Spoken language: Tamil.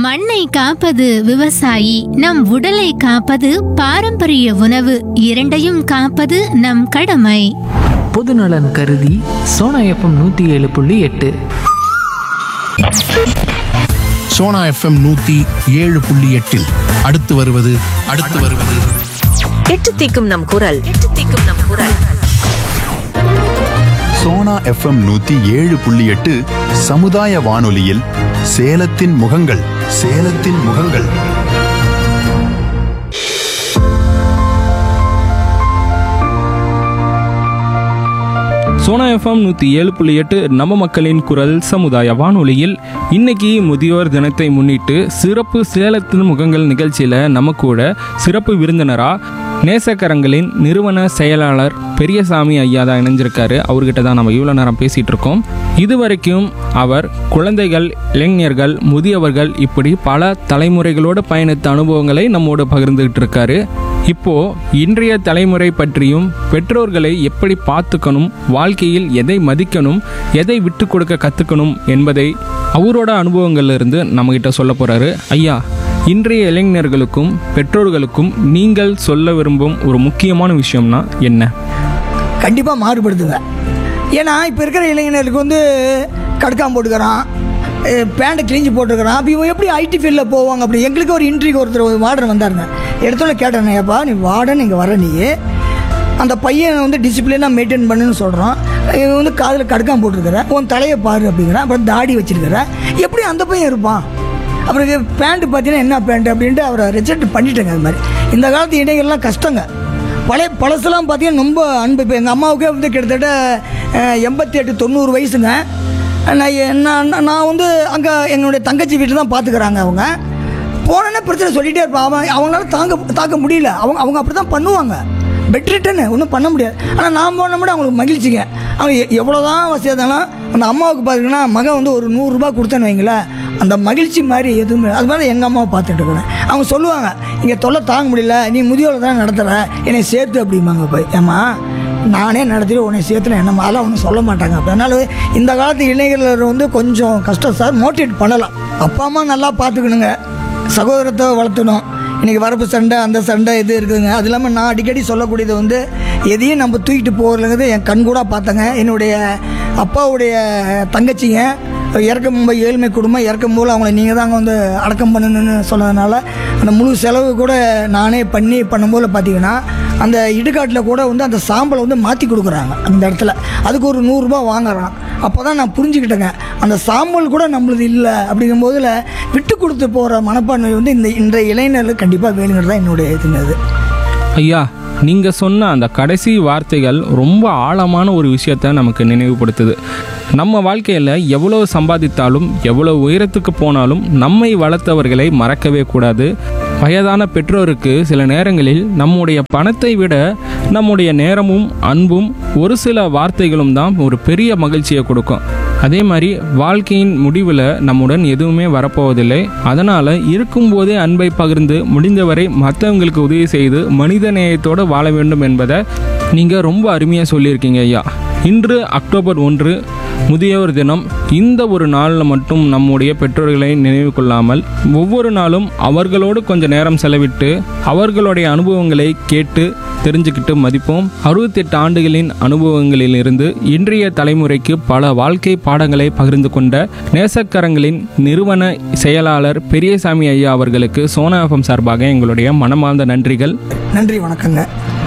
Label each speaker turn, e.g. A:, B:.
A: மண்ணை காப்பது விவசாயி நம் உடலை காப்பது பாரம்பரிய உணவு இரண்டையும் காப்பது நம் கடமை
B: பொதுநலன் கருதி சோனா எஃப்எம் நூற்றி ஏழு புள்ளி எட்டு
C: சோனா எஃப்எம் நூத்தி ஏழு புள்ளி எட்டில் அடுத்து வருவது அடுத்து வருவது
D: எட்டு திக்கும் நம் குரல் எட்டு திக்கும் நம் குரல்
E: சோனா எஃப்எம் நூத்தி ஏழு புள்ளி எட்டு சமுதாய வானொலியில் சேலத்தின் முகங்கள் சேலத்தின் முகங்கள்
F: சோனா எஃப்எம் நூற்றி ஏழு புள்ளி எட்டு நம்ம மக்களின் குரல் சமுதாய வானொலியில் இன்னைக்கு முதியோர் தினத்தை முன்னிட்டு சிறப்பு சேலத்தின் முகங்கள் நிகழ்ச்சியில் நம்ம கூட சிறப்பு விருந்தினரா நேசக்கரங்களின் நிறுவன செயலாளர் பெரியசாமி ஐயா தான் இணைஞ்சிருக்காரு அவர்கிட்ட தான் நம்ம இவ்வளோ நேரம் பேசிகிட்டு இருக்கோம் இதுவரைக்கும் அவர் குழந்தைகள் இளைஞர்கள் முதியவர்கள் இப்படி பல தலைமுறைகளோடு பயணித்த அனுபவங்களை நம்மோடு பகிர்ந்துகிட்டு இருக்காரு இப்போ இன்றைய தலைமுறை பற்றியும் பெற்றோர்களை எப்படி பார்த்துக்கணும் வாழ்க்கையில் எதை மதிக்கணும் எதை விட்டு கொடுக்க கத்துக்கணும் என்பதை அவரோட அனுபவங்கள்ல இருந்து நம்மகிட்ட சொல்ல போறாரு ஐயா இன்றைய இளைஞர்களுக்கும் பெற்றோர்களுக்கும் நீங்கள் சொல்ல விரும்பும் ஒரு முக்கியமான விஷயம்னா என்ன
G: கண்டிப்பாக மாறுபடுதுங்க ஏன்னா இப்போ இருக்கிற இளைஞர்களுக்கு வந்து கடுக்காம போட்டுக்கிறான் பேண்ட்டை கிழிஞ்சு போட்டுருக்கிறான் அப்போ இவன் எப்படி ஐடி ஃபீல்டில் போவாங்க அப்படி எங்களுக்கு ஒரு இன்ட்ரிக்கு ஒருத்தர் வார்டன் வந்தாருங்க எடுத்தோன்னே கேட்டேன் ஏப்பா நீ வார்டன் இங்கே வர நீ அந்த பையனை வந்து டிசிப்ளினாக மெயின்டைன் பண்ணுன்னு சொல்கிறான் இவன் வந்து காதில் கடுக்காம போட்டிருக்கிற உன் தலையை பாரு அப்படிங்கிறான் அப்புறம் தாடி வச்சிருக்கிற எப்படி அந்த பையன் இருப்பான் அப்புறம் பேண்ட்டு பார்த்தீங்கன்னா என்ன பேண்ட் அப்படின்ட்டு அவரை ரிஜெக்ட் பண்ணிட்டேங்க அது மாதிரி இந்த காலத்து இடைகள்லாம் கஷ்டங்க பழைய பழசெல்லாம் பார்த்தீங்கன்னா ரொம்ப அன்பு இப்போ எங்கள் அம்மாவுக்கே வந்து கிட்டத்தட்ட எண்பத்தி எட்டு தொண்ணூறு வயசுங்க நான் எ- நான் நான் வந்து அங்கே என்னுடைய தங்கச்சி வீட்டில் தான் பார்த்துக்கிறாங்க அவங்க போனோன்னே பிரச்சனை சொல்லிகிட்டே இருப்பான் அவன் அவங்களால தாங்க தாக்க முடியல அவங்க அவங்க அப்படி தான் பண்ணுவாங்க பெட் ரிட்டர்னு ஒன்றும் பண்ண முடியாது ஆனால் நான் போனோம்னா அவங்களுக்கு மகிழ்ச்சிங்க அவங்க எ- எவ்வளோதான் வசதியாக இருந்தாலும் அந்த அம்மாவுக்கு பார்த்தீங்கன்னா மகன் வந்து ஒரு நூறுரூபா கொடுத்தேன்னு வைங்களேன் அந்த மகிழ்ச்சி மாதிரி எதுவுமே அது மாதிரி எங்கள் அம்மாவை பார்த்துட்டு இருக்கிறேன் அவங்க சொல்லுவாங்க இங்கே தொல்லை தாங்க முடியல நீ முதியோரை தான் நடத்துகிற என்னை சேர்த்து அப்படிம்பாங்க போய் ஏம்மா நானே நடத்திட்டு உன்னை சேர்த்துல என்ன அதெல்லாம் ஒன்றும் சொல்ல மாட்டாங்க அப்போ அதனால இந்த காலத்து இளைஞர்கள் வந்து கொஞ்சம் கஷ்டம் சார் மோட்டிவேட் பண்ணலாம் அப்பா அம்மா நல்லா பார்த்துக்கணுங்க சகோதரத்தை வளர்த்தணும் இன்றைக்கி வரப்பு சண்டை அந்த சண்டை இது இருக்குதுங்க அது இல்லாமல் நான் அடிக்கடி சொல்லக்கூடியது வந்து எதையும் நம்ம தூக்கிட்டு போகிறதுங்கிறது என் கண் கூட பார்த்தேங்க என்னுடைய அப்பாவுடைய தங்கச்சிங்க இறக்கும் ரொம்ப ஏழ்மை குடும்பம் இறக்கும் போது அவங்கள நீங்கள் தாங்க வந்து அடக்கம் பண்ணணும்னு சொன்னதுனால அந்த முழு செலவு கூட நானே பண்ணி பண்ணும்போது பார்த்தீங்கன்னா அந்த இடுகாட்டில் கூட வந்து அந்த சாம்பலை வந்து மாற்றி கொடுக்குறாங்க அந்த இடத்துல அதுக்கு ஒரு நூறுரூபா வாங்குறான் அப்போ தான் நான் புரிஞ்சுக்கிட்டேங்க அந்த சாம்பல் கூட நம்மளது இல்லை அப்படிங்கும்போதுல விட்டு கொடுத்து போகிற மனப்பான்மை வந்து இந்த இன்றைய இளைஞர்களுக்கு கண்டிப்பாக வேணுங்கிறது தான் என்னுடைய இதுங்க அது
F: ஐயா நீங்கள் சொன்ன அந்த கடைசி வார்த்தைகள் ரொம்ப ஆழமான ஒரு விஷயத்தை நமக்கு நினைவுபடுத்துது நம்ம வாழ்க்கையில் எவ்வளோ சம்பாதித்தாலும் எவ்வளோ உயரத்துக்கு போனாலும் நம்மை வளர்த்தவர்களை மறக்கவே கூடாது வயதான பெற்றோருக்கு சில நேரங்களில் நம்முடைய பணத்தை விட நம்முடைய நேரமும் அன்பும் ஒரு சில வார்த்தைகளும் தான் ஒரு பெரிய மகிழ்ச்சியை கொடுக்கும் அதே மாதிரி வாழ்க்கையின் முடிவில் நம்முடன் எதுவுமே வரப்போவதில்லை அதனால் இருக்கும்போதே அன்பை பகிர்ந்து முடிந்தவரை மற்றவங்களுக்கு உதவி செய்து மனித நேயத்தோடு வாழ வேண்டும் என்பதை நீங்கள் ரொம்ப அருமையாக சொல்லியிருக்கீங்க ஐயா இன்று அக்டோபர் ஒன்று முதியோர் தினம் இந்த ஒரு நாளில் மட்டும் நம்முடைய பெற்றோர்களை நினைவு கொள்ளாமல் ஒவ்வொரு நாளும் அவர்களோடு கொஞ்ச நேரம் செலவிட்டு அவர்களுடைய அனுபவங்களை கேட்டு தெரிஞ்சுக்கிட்டு மதிப்போம் அறுபத்தெட்டு ஆண்டுகளின் அனுபவங்களில் இருந்து இன்றைய தலைமுறைக்கு பல வாழ்க்கை பாடங்களை பகிர்ந்து கொண்ட நேசக்கரங்களின் நிறுவன செயலாளர் பெரியசாமி ஐயா அவர்களுக்கு சோனா எஃப்எம் சார்பாக எங்களுடைய மனமார்ந்த நன்றிகள்
G: நன்றி வணக்கங்க